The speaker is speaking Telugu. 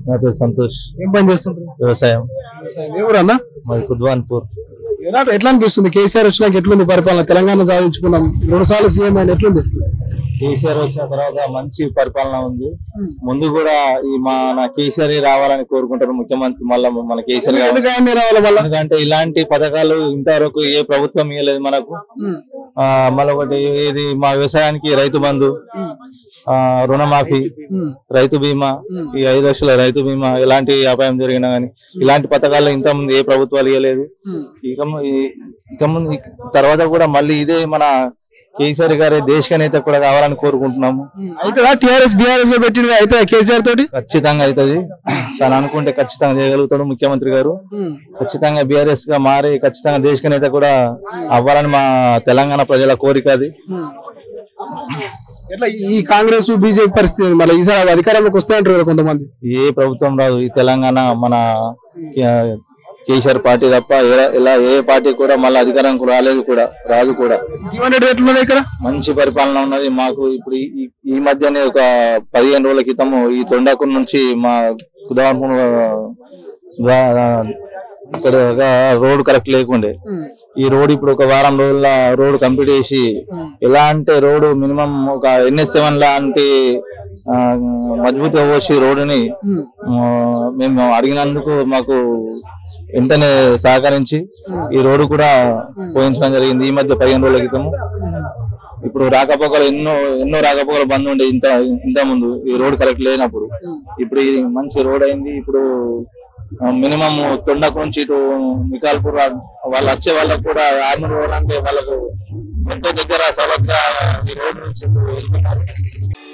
నా పేరు సంతోష్ ఏం పని చేస్తుంటారు వ్యవసాయం ఏ ఊరు అన్న మాది కుద్వాన్పూర్ ఎలా ఎట్లా అనిపిస్తుంది కేసీఆర్ వచ్చినాక ఎట్లుంది పరిపాలన తెలంగాణ సాధించుకున్నాం రెండు సార్లు సీఎం అయిన ఎట్లుంది కేసీఆర్ వచ్చిన తర్వాత మంచి పరిపాలన ఉంది ముందు కూడా ఈ మన కేసీఆర్ రావాలని కోరుకుంటారు ముఖ్యమంత్రి మళ్ళా మన కేసీఆర్ కావాలి. ఎందుకు ఆయన రావాలి మళ్ళా ఎందుకంటే ఇలాంటి పథకాలు ఇంతవరకు ఏ ప్రభుత్వం ఇవ్వలేదు మనకు ఆ మళ్ళీ ఒకటి ఇది మా వ్యవసాయానికి రైతు బంధు ఆ రుణమాఫీ రైతు బీమా ఈ ఐదు లక్షల రైతు బీమా ఎలాంటి అపాయం జరిగినా గానీ ఇలాంటి పథకాలు ఇంత ముందు ఏ ప్రభుత్వాలు ఇవ్వలేదు ఇక ము- ఈ- ఇక ముందు ఇక తర్వాత కూడా మళ్ళీ ఇదే మన కేసీఆర్ గారి దేశ నేత కూడా కావాలని కోరుకుంటున్నాము అయితే టిఆర్ఎస్ బిఆర్ఎస్ లో పెట్టింది అయితే కేసీఆర్ తోటి ఖచ్చితంగా అవుతుంది తను అనుకుంటే ఖచ్చితంగా చేయగలుగుతాడు ముఖ్యమంత్రి గారు ఖచ్చితంగా బీఆర్ఎస్ గా మారి ఖచ్చితంగా దేశ నేత కూడా అవ్వాలని మా తెలంగాణ ప్రజల కోరిక అది ఎట్లా ఈ కాంగ్రెస్ బీజేపీ పరిస్థితి ఏంది? మళ్ళీ ఈసారి అధికారంలోకి వస్తాయంటారు కదా కొంతమంది ఏ ప్రభుత్వం రాదు ఈ తెలంగాణ మన కే- కేసీఆర్ పార్టీ తప్ప ఏ- ఇలా ఏ పార్టీ కూడా మళ్ళీ అధికారంకు రాలేదు కూడా రాదు కూడా జీవన్ రెడ్డి ఎట్లున్నది ఇక్కడ మంచి పరిపాలన ఉన్నది మాకు ఇప్పుడు ఈ- ఈ- ఈ మధ్యనే ఒక పదిహేను రోజుల క్రితము ఈ తొండాకు నుంచి మా కుదాపూర్ ఇక్కడ రోడ్ కరెక్ట్ లేకుండే ఈ రోడ్ ఇప్పుడు ఒక వారం రోజుల రోడ్ కంప్లీట్ చేసి ఎలా అంటే రోడ్ మినిమం ఒక ఎన్ఎస్ సెవెన్ లాంటి ఆ, మజబూత్ పోసి రోడ్డుని ఆ, మేము అడిగినందుకు మాకు వెంటనే సహకరించి ఈ రోడ్డు కూడా పోయించడం జరిగింది ఈ మధ్య పదిహేను రోజుల క్రితం ఇప్పుడు రాకపోకలు ఎన్నో ఎన్నో రాకపోకలు బంద్ ఉండే ఇంత ఇంత ముందు ఈ రోడ్ కరెక్ట్ లేనప్పుడు ఇప్పుడు ఇది మంచి రోడ్ అయింది ఇప్పుడు మినిమం తొండకు నుంచి ఇటు మికాల్పూర్ వాళ్ళు వచ్చే వాళ్ళకు కూడా ఆర్మూర్ రోడ్ అంటే వాళ్ళకు ఎంతో దగ్గర సవగ్గా ఈ రోడ్ నుంచి ఇప్పుడు వెళ్తున్నారు